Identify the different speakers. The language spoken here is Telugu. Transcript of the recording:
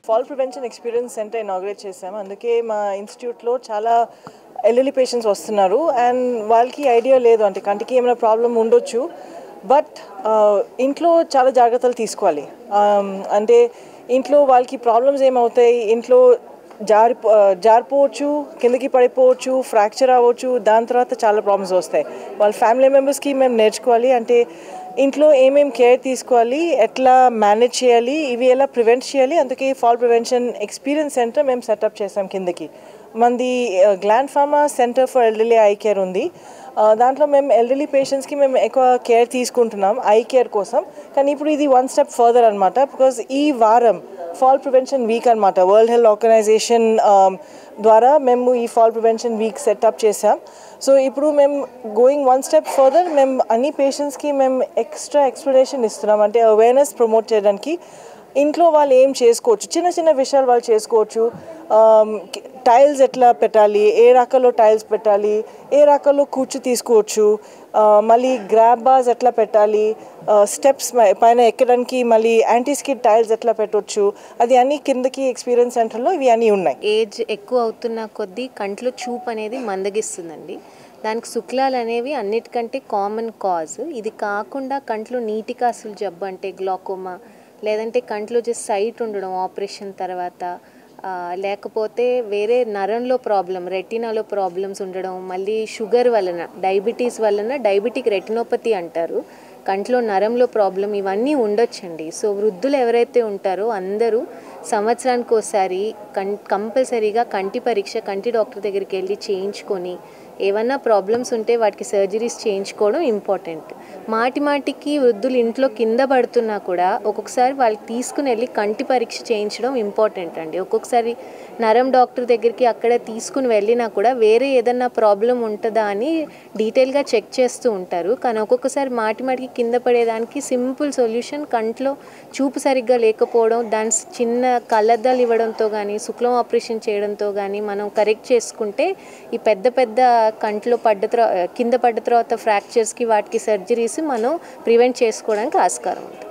Speaker 1: fall prevention experience centre inaugurate చేసాము అందుకే మా ఇన్స్టిట్యూట్లో చాలా ఎల్ఎల్ఈ పేషెంట్స్ వస్తున్నారు అండ్ వాళ్ళకి ఐడియా లేదు అంటే కంటికి ఏమైనా ప్రాబ్లం ఉండొచ్చు బట్ ఇంట్లో చాలా జాగ్రత్తలు తీసుకోవాలి Um, అంటే ఇంట్లో వాళ్ళకి ప్రాబ్లమ్స్ ఏమవుతాయి ఇంట్లో జారి జారిపోవచ్చు కిందకి పడిపోవచ్చు ఫ్రాక్చర్ అవ్వచ్చు దాని తర్వాత చాలా ప్రాబ్లమ్స్ వస్తాయి వాళ్ళ ఫ్యామిలీ మెంబర్స్కి మేము నేర్చుకోవాలి అంటే ఇంట్లో ఏమేం కేర్ తీసుకోవాలి ఎట్లా మేనేజ్ చేయాలి ఇవి ఎలా ప్రివెంట్ చేయాలి అందుకే ఫాల్ ప్రివెన్షన్ ఎక్స్పీరియన్స్ సెంటర్ మేము సెటప్ చేసాం కిందకి మంది Gland Pharma centre for elderly eye care ఉంది ఆ, దాంట్లో మేము ఎల్డర్లీ పేషెంట్స్కి మేము ఎక్కువ కేర్ తీసుకుంటున్నాం ఐ కేర్ కోసం కానీ ఇప్పుడు ఇది వన్ స్టెప్ ఫర్దర్ అనమాట బికాజ్ ఈ వారం ఫాల్ ప్రివెన్షన్ వీక్ అనమాట వరల్డ్ హెల్త్ ఆర్గనైజేషన్ ద్వారా మేము ఈ ఫాల్ ప్రివెన్షన్ వీక్ సెటప్ చేసాం సో ఇప్పుడు మేము గోయింగ్ వన్ స్టెప్ ఫర్దర్ మేము అన్ని పేషెంట్స్కి మేము ఎక్స్ట్రా ఎక్స్ప్లెనేషన్ ఇస్తున్నాం అంటే అవేర్నెస్ ప్రమోట్ చేయడానికి ఇంట్లో వాళ్ళు ఏం చేసుకోవచ్చు చిన్న చిన్న విషయాలు వాళ్ళు చేసుకోవచ్చు టైల్స్ ఎట్లా పెట్టాలి ఏ రకంలో టైల్స్ పెట్టాలి ఏ రకంలో కూర్చు తీసుకోవచ్చు ఆ, మళ్ళీ గ్రాబ్ బార్స్ ఎట్లా పెట్టాలి స్టెప్స్ పైన ఎక్కడానికి మళ్ళీ యాంటీ స్కిడ్ టైల్స్ ఎట్లా పెట్టవచ్చు అది అన్ని కిందకి ఎక్స్పీరియన్స్ సెంటర్లో ఇవి అన్నీ ఉన్నాయి
Speaker 2: ఏజ్ ఎక్కువ అవుతున్న కొద్దీ కంట్లో చూపు అనేది మందగిస్తుందండి దానికి శుక్లాలు అనేవి అన్నిటికంటే కామన్ కాజ్ ఇది కాకుండా కంట్లో నీటి కాసులు జబ్బు అంటే గ్లాకోమా లేదంటే కంట్లో జస్ట్ సైట్ ఉండడం ఆపరేషన్ తర్వాత ఆ, లేకపోతే వేరే నరంలో ప్రాబ్లం రెటినాలో ప్రాబ్లమ్స్ ఉండడం మళ్ళీ షుగర్ వలన డయాబెటీస్ వలన డయాబెటిక్ రెటినోపతి అంటారు కంట్లో నరంలో ప్రాబ్లం ఇవన్నీ ఉండొచ్చండి సో వృద్ధులు ఎవరైతే ఉంటారో అందరూ సంవత్సరానికి ఒకసారి కం కంపల్సరీగా కంటి పరీక్ష కంటి డాక్టర్ దగ్గరికి వెళ్ళి చేయించుకొని ఏమన్నా ప్రాబ్లమ్స్ ఉంటే వాటికి సర్జరీస్ చేయించుకోవడం ఇంపార్టెంట్ మాటి మాటికి వృద్ధులు ఇంట్లో కింద పడుతున్నా కూడా ఒక్కొక్కసారి వాళ్ళకి తీసుకుని వెళ్ళి కంటి పరీక్ష చేయించడం ఇంపార్టెంట్ అండి ఒక్కొక్కసారి నరం డాక్టర్ దగ్గరికి అక్కడ తీసుకుని వెళ్ళినా కూడా వేరే ఏదన్నా ప్రాబ్లం ఉంటుందా అని డీటెయిల్గా చెక్ చేస్తూ ఉంటారు కానీ ఒక్కొక్కసారి మాటి మాటికి కింద పడేదానికి సింపుల్ సొల్యూషన్ కంట్లో చూపు సరిగ్గా లేకపోవడం దాని చిన్న కళ్ళద్దాలు ఇవ్వడంతో కానీ శుక్లం ఆపరేషన్ చేయడంతో కానీ మనం కరెక్ట్ చేసుకుంటే ఈ పెద్ద పెద్ద కంట్లో పడ్డ తర్వాత కింద పడ్డ తర్వాత ఫ్రాక్చర్స్కి వాటికి సర్జరీస్ మనం ప్రివెంట్ చేసుకోవడానికి ఆస్కారం ఉంటుంది